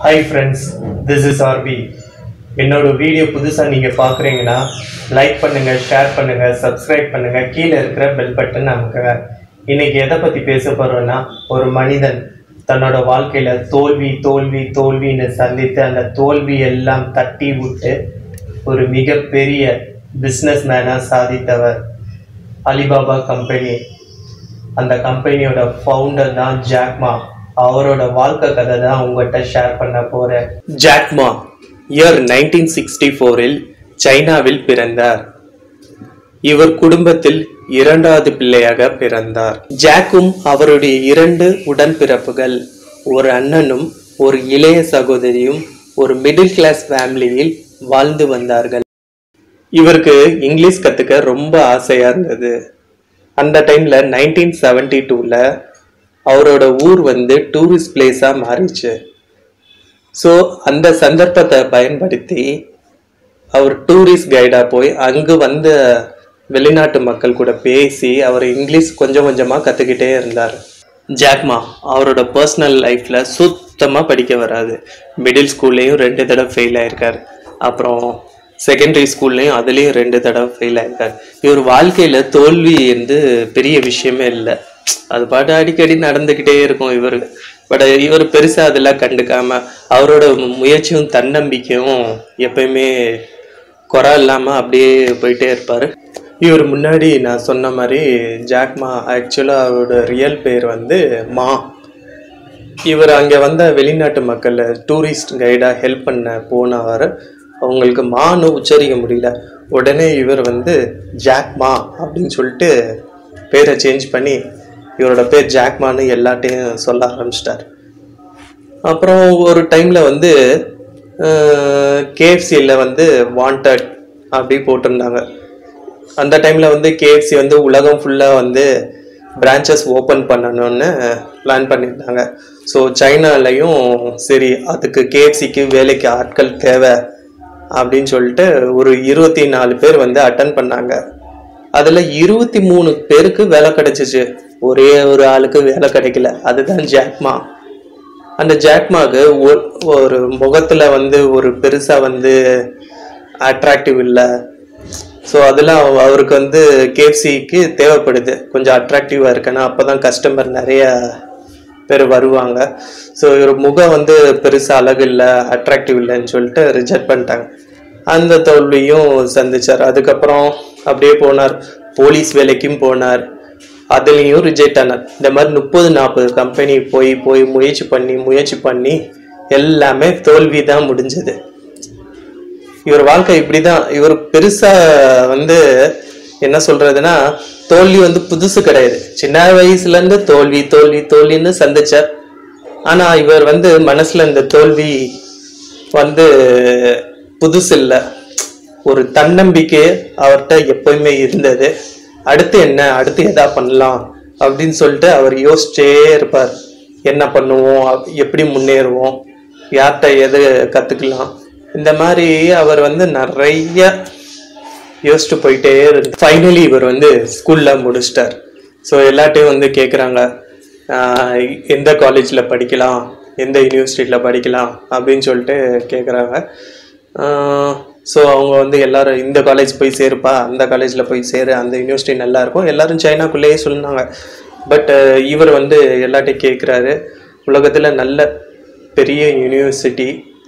hi friends this is R P என்னோட video புதுசாக நீங்கள் பார்க்குறீங்கன்னா லைக் பண்ணுங்கள் ஷேர் பண்ணுங்கள் சப்ஸ்கிரைப் பண்ணுங்கள் கீழே இருக்கிற பெல் பட்டன் அமுக்குங்க இன்னைக்கு எதை பற்றி பேச போகிறோன்னா ஒரு மனிதன் தன்னோட வாழ்க்கையில் தோல்வி தோல்வி தோல்வின்னு சந்தித்து அந்த தோல்வி எல்லாம் தட்டி விட்டு ஒரு மிகப்பெரிய பிஸ்னஸ் மேனாக சாதித்தவர் அலிபாபா கம்பெனி அந்த கம்பெனியோட ஃபவுண்டர் தான் ஜாக்மா அவரோட வாழ்க்கை கதை தான் உங்கள்கிட்ட ஷேர் பண்ண போறேன் ஜாக்மா இயர் நைன்டீன் சிக்ஸ்டி ஃபோரில் சைனாவில் பிறந்தார் இவர் குடும்பத்தில் இரண்டாவது பிள்ளையாக பிறந்தார் ஜாக்கும் அவருடைய இரண்டு உடன்பிறப்புகள் ஒரு அண்ணனும் ஒரு இளைய சகோதரியும் ஒரு மிடில் கிளாஸ் ஃபேமிலியில் வாழ்ந்து வந்தார்கள் இவருக்கு இங்கிலீஷ் கத்துக்க ரொம்ப ஆசையா இருந்தது அந்த டைம்ல நைன்டீன் செவன்டி டூல அவரோட ஊர் வந்து டூரிஸ்ட் பிளேஸா மாறிச்சு ஸோ அந்த சந்தர்ப்பத்தை பயன்படுத்தி அவர் டூரிஸ்ட் கைடா போய் அங்கு வந்த வெளிநாட்டு மக்கள் கூட பேசி அவர் இங்கிலீஷ் கொஞ்சம் கொஞ்சமா கத்துக்கிட்டே இருந்தார் ஜாக்மா அவரோட பர்சனல் லைஃப்ல சுத்தமா படிக்க வராது மிடில் ஸ்கூல்லையும் ரெண்டு தடவை ஃபெயில் ஆயிருக்காரு அப்புறம் செகண்டரி ஸ்கூல்லையும் அதுலேயும் ரெண்டு தடவை ஃபெயில் ஆயிருக்காரு இவர் வாழ்க்கையில தோல்வி வந்து பெரிய விஷயமே இல்லை அது பாட்டு அடிக்கடி நடந்துக்கிட்டே இருக்கும் இவர் பட் இவர் பெருசா அதெல்லாம் கண்டுக்காம அவரோட முயற்சியும் தன்னம்பிக்கையும் எப்பயுமே குறை இல்லாம அப்படியே போயிட்டே இருப்பாரு இவர் முன்னாடி நான் சொன்ன மாதிரி ஜாக்மா ஆக்சுவலா அவரோட ரியல் பேர் வந்து மா இவர் அங்கே வந்த வெளிநாட்டு மக்கள் டூரிஸ்ட் கைடாக ஹெல்ப் பண்ண போனவர் அவங்களுக்கு மான்னு உச்சரிக்க முடியல உடனே இவர் வந்து ஜாக்மா அப்படின்னு சொல்லிட்டு பேரை சேஞ்ச் பண்ணி இவரோட பேர் ஜாக்மான்னு எல்லாட்டையும் சொல்ல ஆரம்பிச்சிட்டார் அப்புறம் ஒரு டைமில் வந்து கேஎஃப்சியில் வந்து வாண்டட் அப்படி போட்டிருந்தாங்க அந்த டைமில் வந்து கேஎஃப்சி வந்து உலகம் ஃபுல்லாக வந்து பிரான்ச்சஸ் ஓப்பன் பண்ணணும்னு பிளான் பண்ணியிருந்தாங்க ஸோ சைனாலையும் சரி அதுக்கு கேஎஃப்சிக்கு வேலைக்கு ஆட்கள் தேவை அப்படின்னு சொல்லிட்டு ஒரு இருபத்தி நாலு பேர் வந்து அட்டன் பண்ணாங்க அதில் இருபத்தி மூணு பேருக்கு வேலை கிடைச்சிச்சு ஒரே ஒரு ஆளுக்கு வேலை கிடைக்கல அதுதான் ஜாக்மா அந்த ஜாக்மாக்கு ஒரு- ஒரு முகத்தில் வந்து ஒரு பெருசாக வந்து அட்ராக்டிவ் இல்லை ஸோ அதெல்லாம் அவ- அவருக்கு வந்து கேஎஃப்சிக்கு தேவைப்படுது கொஞ்சம் அட்ராக்டிவாக இருக்குன்னா அப்போ தான் கஸ்டமர் நிறைய பேர் வருவாங்க ஸோ இவர் முகம் வந்து பெருசாக அழகு இல்லை அட்ராக்டிவ் இல்லைன்னு சொல்லிட்டு ரிஜெக்ட் பண்ணிட்டாங்க அந்த தோல்வியும் சந்திச்சார் அதுக்கப்புறம் அப்படியே போனார் போலீஸ் வேலைக்கும் போனார் அதுலேயும் ரிஜெக்ட் ஆனார் இந்த மாதிரி முப்பது நாற்பது கம்பெனி போய் போய் முயற்சி பண்ணி முயற்சி பண்ணி எல்லாமே தோல்வி தான் முடிஞ்சது இவர் வாழ்க்கை இப்படிதான் இவர் பெருசா வந்து என்ன சொல்றதுன்னா தோல்வி வந்து புதுசு கிடையாது சின்ன வயசுல இருந்து தோல்வி தோல்வி தோல்வின்னு சந்திச்சார் ஆனா இவர் வந்து மனசுல இந்த தோல்வி வந்து புதுசு இல்லை ஒரு தன்னம்பிக்கை அவர்கிட்ட எப்பயுமே இருந்தது அடுத்து என்ன அடுத்து எதா பண்ணலாம் அப்படின்னு சொல்லிட்டு அவர் யோசிச்சே இருப்பார் என்ன பண்ணுவோம் அப்- எப்படி முன்னேறுவோம் யார்கிட்ட எது கத்துக்கலாம் இந்த மாதிரி அவர் வந்து நிறைய யோசிச்சு போயிட்டே இருந்து ஃபைனலி இவர் வந்து ஸ்கூல்ல முடிச்சிட்டார் ஸோ எல்லாட்டையும் வந்து கேட்குறாங்க எந்த காலேஜில் படிக்கலாம் எந்த யூனிவர்சிட்டியில் படிக்கலாம் அப்படின்னு சொல்லிட்டு கேட்குறாங்க ஸோ அவங்க வந்து எல்லாரும் இந்த காலேஜ் போய் சேருப்பா அந்த காலேஜில் போய் சேரு அந்த யூனிவர்சிட்டி நல்லா இருக்கும் எல்லாரும் சைனாக்குள்ளேயே சொன்னாங்க பட் இவர் வந்து எல்லாட்டையும் கேட்குறாரு உலகத்தில் நல்ல பெரிய யூனிவர்சிட்டி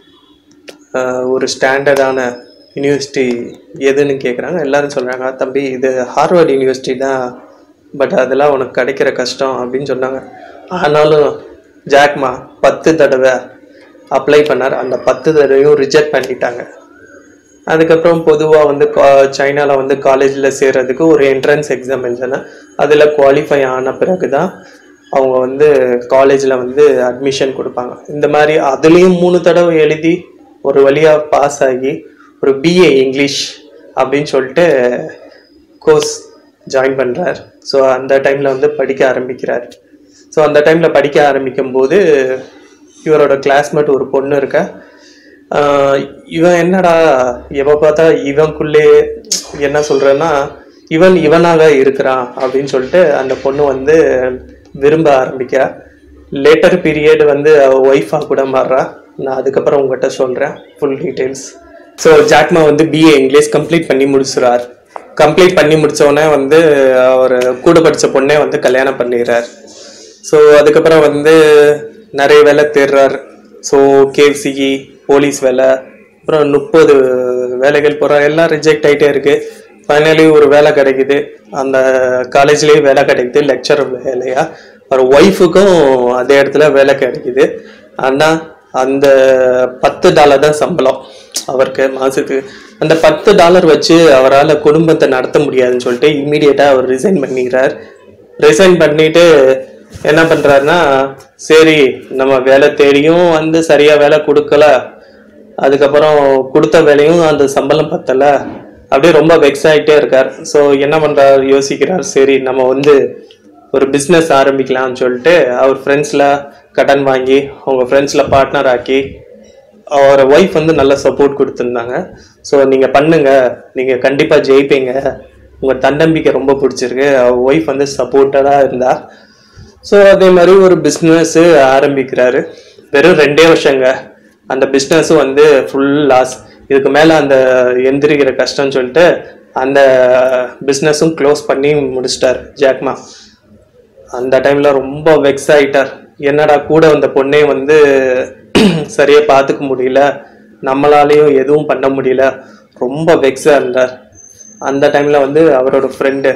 ஆஹ் ஒரு ஸ்டாண்டர்டான யூனிவர்சிட்டி எதுன்னு கேட்குறாங்க எல்லாரும் சொல்கிறாங்க தம்பி இது ஹார்வர்ட் யூனிவர்சிட்டி தான் பட் அதெல்லாம் உனக்கு கிடைக்கிற கஷ்டம் அப்படின்னு சொன்னாங்க ஆனாலும் ஜாக்மா பத்து தடவை அப்ளை பண்ணார் அந்த பத்து தடவையும் ரிஜெக்ட் பண்ணிட்டாங்க அதுக்கப்புறம் பொதுவாக வந்து சைனாவில் வந்து காலேஜில் சேர்றதுக்கு ஒரு என்ட்ரன்ஸ் எக்ஸாம் எழுதினேன் அதில் குவாலிஃபை ஆன பிறகு தான் அவங்க வந்து காலேஜில் வந்து அட்மிஷன் கொடுப்பாங்க இந்த மாதிரி அதுலேயும் மூணு தடவை எழுதி ஒரு வழியாக பாஸ் ஆகி ஒரு பிஏ இங்கிலீஷ் அப்படின்னு சொல்லிட்டு கோர்ஸ் ஜாயின் பண்ணுறார் ஸோ அந்த டைமில் வந்து படிக்க ஆரம்பிக்கிறார் ஸோ அந்த டைமில் படிக்க ஆரம்பிக்கும் போது இவரோட கிளாஸ்மேட் ஒரு பொண்ணு இருக்க ஆஹ் இவன் என்னடா எப்போ பார்த்தா இவனுக்குள்ளே என்ன சொல்றேன்னா இவன் இவனாக இருக்கிறான் அப்படின்னு சொல்லிட்டு அந்த பொண்ணு வந்து விரும்ப ஆரம்பிக்கிறா லேட்டர் பீரியட் வந்து ஒய்ஃபா கூட மாறுறா நான் அதுக்கப்புறம் உங்ககிட்ட சொல்கிறேன் ஃபுல் டீட்டெயில்ஸ் ஸோ ஜாக்மா வந்து பிஏ இங்கிலீஷ் கம்ப்ளீட் பண்ணி முடிச்சுறார் கம்ப்ளீட் பண்ணி முடிச்ச உடனே வந்து அவர் கூட படித்த பொண்ணே வந்து கல்யாணம் பண்ணிடுறார் ஸோ அதுக்கப்புறம் வந்து நிறைய வேலை தேடுறார் ஸோ கேஎஃப்சிக்கு போலீஸ் வேலை அப்புறம் முப்பது வேலைகள் போகிறார் எல்லாம் ரிஜெக்ட் ஆகிட்டே இருக்கு ஃபைனலி ஒரு வேலை கிடைக்குது அந்த காலேஜ்லேயே வேலை கிடைக்குது லெக்சர் வேலையா அவர் ஒய்ஃபுக்கும் அதே இடத்துல வேலை கிடைக்குது ஆனால் அந்த பத்து டாலர் தான் சம்பளம் அவருக்கு மாதத்துக்கு அந்த பத்து டாலர் வச்சு அவரால் குடும்பத்தை நடத்த முடியாதுன்னு சொல்லிட்டு இம்மீடியட்டாக அவர் ரிசைன் பண்ணிக்கிறார் ரிசைன் பண்ணிட்டு என்ன பண்றாருன்னா சரி நம்ம வேலை தேடியும் வந்து சரியா வேலை கொடுக்கல அதுக்கப்புறம் கொடுத்த வேலையும் அந்த சம்பளம் பத்தல அப்படியே ரொம்ப வெக்ஸ் ஆகிட்டே இருக்கார் ஸோ என்ன பண்றாரு யோசிக்கிறார் சரி நம்ம வந்து ஒரு பிஸ்னஸ் ஆரம்பிக்கலாம்னு சொல்லிட்டு அவர் ஃப்ரெண்ட்ஸில் கடன் வாங்கி அவங்க ஃப்ரெண்ட்ஸில் பார்ட்னர் ஆக்கி அவர் ஒய்ஃப் வந்து நல்ல சப்போர்ட் கொடுத்துருந்தாங்க ஸோ நீங்கள் பண்ணுங்க நீங்கள் கண்டிப்பாக ஜெயிப்பீங்க உங்கள் தன்னம்பிக்கை ரொம்ப பிடிச்சிருக்கு அவர் ஒய்ஃப் வந்து சப்போர்ட்டடாக இருந்தா ஸோ அதே மாதிரி ஒரு பிஸ்னஸ்ஸு ஆரம்பிக்கிறாரு வெறும் ரெண்டே வருஷங்க அந்த பிஸ்னஸும் வந்து ஃபுல் லாஸ் இதுக்கு மேலே அந்த எந்திரிக்கிற கஷ்டம்னு சொல்லிட்டு அந்த பிஸ்னஸும் க்ளோஸ் பண்ணி முடிச்சிட்டார் ஜாக்மா அந்த டைம்ல ரொம்ப வெக்ஸ் ஆயிட்டார் என்னடா கூட வந்த பொண்ணே வந்து சரியா பார்த்துக்க முடியல நம்மளாலேயும் எதுவும் பண்ண முடியல ரொம்ப வெக்ஸா இருந்தார் அந்த டைம்ல வந்து அவரோட ஃப்ரெண்டு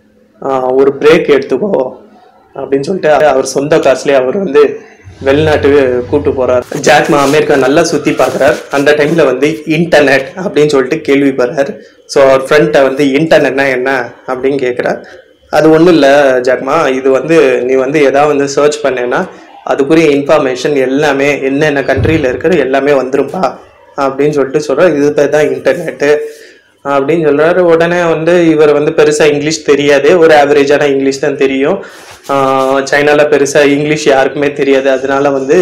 ஒரு பிரேக் எடுத்துக்கோ அப்படின்னு சொல்லிட்டு அவர் சொந்த காசுலயே அவர் வந்து வெளிநாட்டுக்கு கூட்டு போறார் ஜாக்மா அமெரிக்கா நல்லா சுத்தி பார்க்கறார் அந்த டைம்ல வந்து இன்டர்நெட் அப்படின்னு சொல்லிட்டு கேள்விப்படுறார் ஸோ அவர் ஃப்ரெண்ட்டை வந்து இன்டர்நெட்னா என்ன அப்படின்னு கேட்குறார் அது ஒன்றும் இல்லை ஜாக்மா இது வந்து நீ வந்து எதாவது வந்து சர்ச் பண்ணேன்னா அதுக்குரிய இன்ஃபர்மேஷன் எல்லாமே என்னென்ன கண்ட்ரியில் இருக்கிற எல்லாமே வந்துரும்பா அப்படின்னு சொல்லிட்டு சொல்கிறார் இது பேர் தான் இன்டர்நெட்டு அப்படின்னு சொல்றாரு உடனே வந்து இவர் வந்து பெருசா இங்கிலீஷ் தெரியாது ஒரு ஆவரேஜான இங்கிலீஷ் தான் தெரியும் ஆஹ் சைனால பெருசா இங்கிலீஷ் யாருக்குமே தெரியாது அதனால வந்து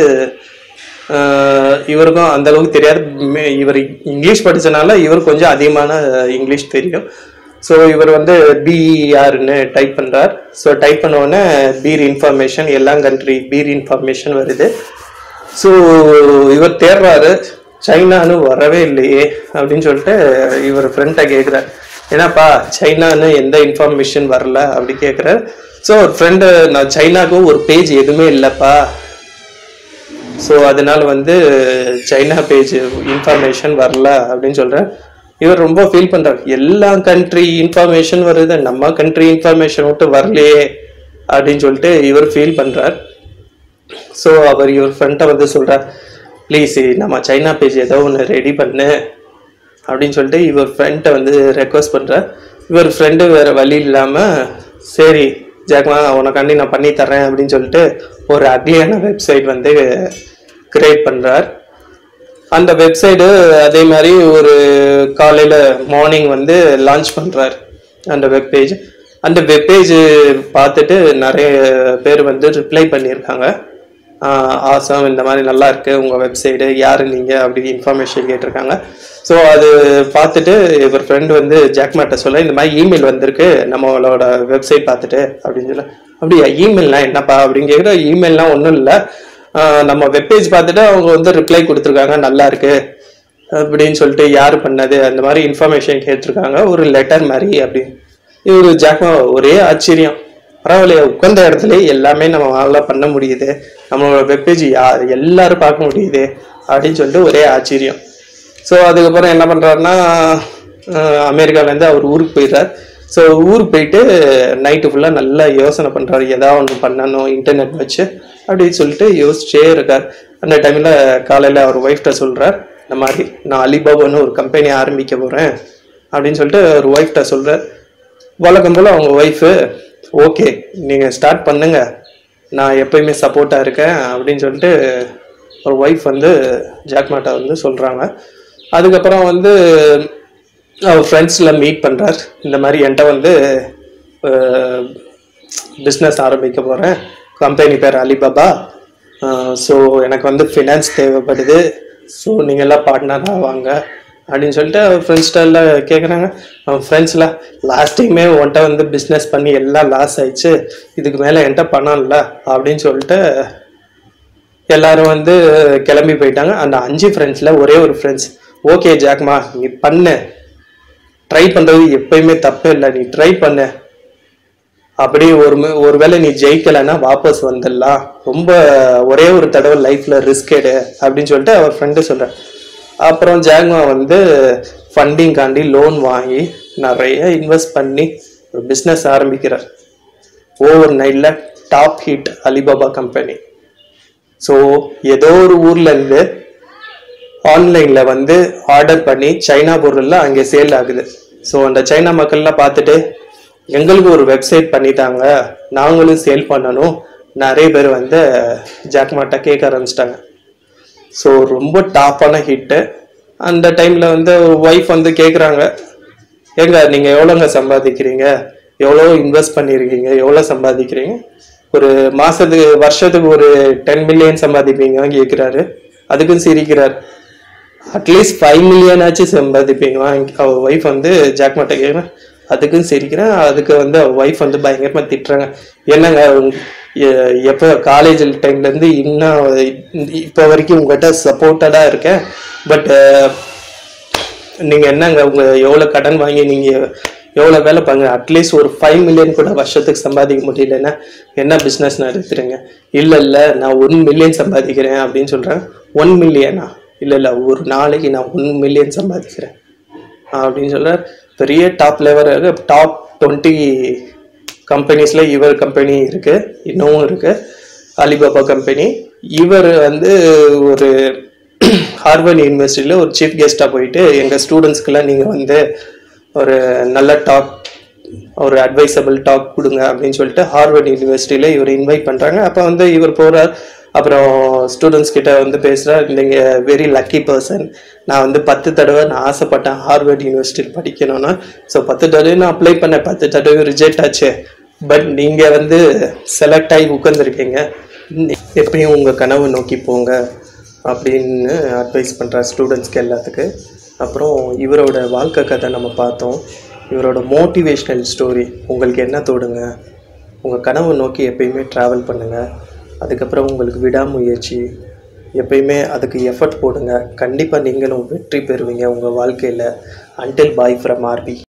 ஆஹ் இவருக்கும் அந்த அளவுக்கு தெரியாது மே- இவர் இங்கிலீஷ் படிச்சனால இவர் கொஞ்சம் அதிகமான இங்கிலீஷ் தெரியும் ஸோ இவர் வந்து பிஇஆர்னு டைப் பண்றார் ஸோ டைப் பண்ண உடனே பீர் இன்ஃபர்மேஷன் எல்லா கண்ட்ரி பீர் இன்ஃபர்மேஷன் வருது ஸோ இவர் தேடுறாரு சைனான்னு வரவே இல்லையே அப்படின்னு சொல்லிட்டு இவர் ஃப்ரெண்ட்டை கேட்குறார் என்னப்பா சைனான்னு எந்த இன்ஃபர்மேஷன் வரல அப்படி கேட்குறாரு ஸோ ஒரு ஃப்ரெண்டு நான் சைனாக்கும் ஒரு பேஜ் எதுவுமே இல்லைப்பா ஸோ அதனால வந்து சைனா பேஜ் இன்ஃபர்மேஷன் வரல அப்படின்னு சொல்கிறேன் இவர் ரொம்ப ஃபீல் பண்றாரு எல்லா கண்ட்ரி இன்ஃபர்மேஷன் வருது நம்ம கண்ட்ரி இன்ஃபர்மேஷன் மட்டும் வரலையே அப்படின்னு சொல்லிட்டு இவர் ஃபீல் பண்றார் ஸோ அவர் இவர் ஃப்ரெண்ட்டை வந்து சொல்றார் ப்ளீஸ் நம்ம சைனா பேஜ் ஏதோ ஒன்று ரெடி பண்ணு அப்படின்னு சொல்லிட்டு இவர் ஃப்ரெண்ட்டை வந்து ரெக்வஸ்ட் பண்றார் இவர் ஃப்ரெண்டு வேற வழி இல்லாமல் சரி ஜாக்மா உனக்காண்டி நான் பண்ணி தரேன் அப்படின்னு சொல்லிட்டு ஒரு அக்லியான வெப்சைட் வந்து கிரியேட் பண்றார் அந்த வெப்சைடு அதே மாதிரி ஒரு காலையில் மார்னிங் வந்து லான்ச் பண்ணுறார் அந்த வெப்பேஜ் அந்த வெப்பேஜ் பார்த்துட்டு நிறைய பேர் வந்து ரிப்ளை பண்ணியிருக்காங்க ஆசம் இந்த மாதிரி நல்லா இருக்கு உங்கள் வெப்சைடு யார் நீங்கள் அப்படி இன்ஃபர்மேஷன் கேட்டிருக்காங்க ஸோ அது பார்த்துட்டு இவர் ஃப்ரெண்டு வந்து ஜாக்மாட்ட சொல்ல இந்த மாதிரி இமெயில் வந்திருக்கு நம்மளோட வெப்சைட் பார்த்துட்டு அப்படின்னு சொல்ல அப்படியா இமெயில்னா என்னப்பா அப்படின்னு கேட்குற இமெயில்லாம் ஒன்றும் இல்லை நம்ம வெப்பேஜ் பார்த்துட்டு அவங்க வந்து ரிப்ளை கொடுத்துருக்காங்க நல்லா இருக்கு அப்படின்னு சொல்லிட்டு யார் பண்ணது அந்த மாதிரி இன்ஃபர்மேஷன் கேட்டிருக்காங்க ஒரு லெட்டர் மாதிரி அப்படி இவரு ஜாக்மா ஒரே ஆச்சரியம் பரவாயில்லையா உட்கார்ந்த இடத்துல எல்லாமே நம்ம நல்லா பண்ண முடியுது நம்மளோட வெப்பேஜ் யா எல்லாரும் பார்க்க முடியுது அப்படின்னு சொல்லிட்டு ஒரே ஆச்சரியம் ஸோ அதுக்கப்புறம் என்ன பண்ணுறாருன்னா அமெரிக்காவிலேருந்து அவர் ஊருக்கு போயிடுறார் ஸோ ஊருக்கு போயிட்டு நைட்டு ஃபுல்லாக நல்லா யோசனை பண்ணுறாரு ஏதாவது ஒன்று பண்ணணும் இன்டர்நெட் வச்சு அப்படின்னு சொல்லிட்டு யோசிச்சே இருக்கார் அந்த டைமில் காலையில் அவர் ஒய்ஃப்ட்ட சொல்கிறார் இந்த மாதிரி நான் அலிபாபான்னு ஒரு கம்பெனி ஆரம்பிக்க போகிறேன் அப்படின்னு சொல்லிட்டு ஒரு ஒய்ஃப்ட்ட சொல்கிறார் வழக்கம் போல் அவங்க ஒய்ஃபு ஓகே நீங்கள் ஸ்டார்ட் பண்ணுங்க நான் எப்பயுமே சப்போர்ட்டாக இருக்கேன் அப்படின்னு சொல்லிட்டு ஒரு ஒய்ஃப் வந்து ஜாக்மாட்டா வந்து சொல்கிறாங்க அதுக்கப்புறம் வந்து அவர் ஃப்ரெண்ட்ஸில் மீட் பண்ணுறார் இந்த மாதிரி என்கிட்ட வந்து பிஸ்னஸ் ஆரம்பிக்க போகிறேன் கம்பெனி பேர் அலிபாபா ஸோ எனக்கு வந்து ஃபினான்ஸ் தேவைப்படுது ஸோ நீங்கள் எல்லாம் பார்ட்னராக வாங்க அப்படின்னு சொல்லிட்டு அவர் ஃப்ரெண்ட்ஸ்ட்ட எல்லாம் கேட்குறாங்க அவன் ஃப்ரெண்ட்ஸில் லாஸ்ட் டைமே உன்கிட்ட வந்து பிஸ்னஸ் பண்ணி எல்லாம் லாஸ் ஆயிடுச்சு இதுக்கு மேலே என்கிட்ட பணம் இல்லை அப்படின்னு சொல்லிட்டு எல்லாரும் வந்து கிளம்பி போயிட்டாங்க அந்த அஞ்சு ஃப்ரெண்ட்ஸில் ஒரே ஒரு ஃப்ரெண்ட்ஸ் ஓகே ஜாக்மா நீ பண்ணு ட்ரை பண்ணுறது எப்பயுமே தப்பு இல்லை நீ ட்ரை பண்ணு அப்படி ஒரு ம- ஒருவேளை நீ ஜெயிக்கலைன்னா வாபஸ் வந்துடலாம் ரொம்ப ஒரே ஒரு தடவை லைஃப்ல ரிஸ்க் எடு அப்படின்னு சொல்லிட்டு அவர் ஃப்ரெண்டு சொல்றார் அப்புறம் ஜாக்மா வந்து ஃபண்டிங் காண்டி லோன் வாங்கி நிறைய இன்வெஸ்ட் பண்ணி ஒரு பிஸ்னஸ் ஆரம்பிக்கிறார் ஓவர் நைட்ல top hit Alibaba company so ஏதோ ஒரு ஊர்ல இருந்து ஆன்லைன்ல வந்து ஆர்டர் பண்ணி சைனா பொருள்லாம் அங்கே சேல் ஆகுது ஸோ அந்த சைனா மக்கள்லாம் பார்த்துட்டு எங்களுக்கு ஒரு வெப்சைட் பண்ணிட்டாங்க நாங்களும் சேல் பண்ணணும் நிறைய பேர் வந்து ஜாக்மாட்டை கேட்க ஆரம்பிச்சிட்டாங்க ஸோ ரொம்ப டாப்பான ஹிட்டு அந்த டைமில் வந்து ஒய்ஃப் வந்து கேட்குறாங்க ஏங்க நீங்கள் எவ்வளோங்க சம்பாதிக்கிறீங்க எவ்வளோ இன்வெஸ்ட் பண்ணியிருக்கீங்க எவ்வளோ சம்பாதிக்கிறீங்க ஒரு மாதத்துக்கு வருஷத்துக்கு ஒரு டென் மில்லியன் சம்பாதிப்பீங்க கேட்குறாரு அதுக்கும் சிரிக்கிறார் அட்லீஸ்ட் ஃபைவ் மில்லியன் ஆச்சும் சம்பாதிப்பீங்க அவ ஒய்ஃப் வந்து ஜாக்மாட்டை கேட்குறேன் அதுக்கும் சிரிக்கிறேன் அதுக்கு வந்து அவ ஒய்ஃப் வந்து பயங்கரமா திட்டுறாங்க என்னங்க உங்க- எ- எப்போ காலேஜ் டைம்லேருந்து இன்னும் இப்போ வரைக்கும் உங்கள்கிட்ட சப்போர்ட்டடாக இருக்கேன் பட் நீங்க என்னங்க உங்க எவ்வளவு கடன் வாங்கி நீங்க எவ்வளவு வேலை பாருங்க அட்லீஸ்ட் ஒரு ஃபைவ் மில்லியன் கூட வருஷத்துக்கு சம்பாதிக்க முடியலன்னா என்ன பிசினஸ் நடத்துறீங்க இல்ல இல்ல நான் ஒன் மில்லியன் சம்பாதிக்கிறேன் அப்படின்னு சொல்றேன் ஒன் மில்லியனா இல்ல இல்ல ஒரு நாளைக்கு நான் ஒன் மில்லியன் சம்பாதிக்கிறேன் அப்படின்னு சொல்றார் பெரிய டாப் லெவல் டாப் டுவெண்ட்டி கம்பெனிஸ்ல இவர் கம்பெனி இருக்கு இன்னமும் இருக்கு அலிபாபா கம்பெனி இவர் வந்து ஒரு ஹார்வர்ட் யூனிவர்சிட்டியில் ஒரு சீஃப் கெஸ்ட்டாக போயிட்டு எங்கள் ஸ்டூடெண்ட்ஸ்க்கெல்லாம் நீங்கள் வந்து ஒரு நல்ல டாக் ஒரு அட்வைசபிள் டாக் கொடுங்க அப்படின்னு சொல்லிட்டு ஹார்வர்ட் யூனிவர்சிட்டியில் இவர் இன்வைட் பண்ணுறாங்க அப்போ வந்து இவர் போகிறார் அப்புறம் ஸ்டூடெண்ட்ஸ் கிட்ட வந்து பேசுகிறார் நீங்கள் வெரி லக்கி பர்சன் நான் வந்து பத்து தடவை நான் ஆசைப்பட்டேன் ஹார்வர்ட் யூனிவர்சிட்டியில் படிக்கணும்னா ஸோ பத்து தடவை நான் அப்ளை பண்ணேன் பத்து தடவை ரிஜெக்ட் ஆச்சு பட் நீங்கள் வந்து செலக்ட் ஆகி உட்காந்துருக்கீங்க எப்பயும் உங்கள் கனவு நோக்கி போங்க அப்படின்னு அட்வைஸ் பண்ணுற ஸ்டூடெண்ட்ஸ்க்கு எல்லாத்துக்கு அப்புறம் இவரோட வாழ்க்கை கதை நம்ம பார்த்தோம் இவரோட மோட்டிவேஷ்னல் ஸ்டோரி உங்களுக்கு என்ன தோடுங்க உங்கள் கனவை நோக்கி எப்பயுமே ட்ராவல் பண்ணுங்கள் அதுக்கப்புறம் உங்களுக்கு விடாமுயற்சி எப்பயுமே அதுக்கு எஃபர்ட் போடுங்க கண்டிப்பாக நீங்களும் வெற்றி பெறுவீங்க உங்கள் வாழ்க்கையில் அன்டில் பாய் ஃப்ரம் ஆர்பி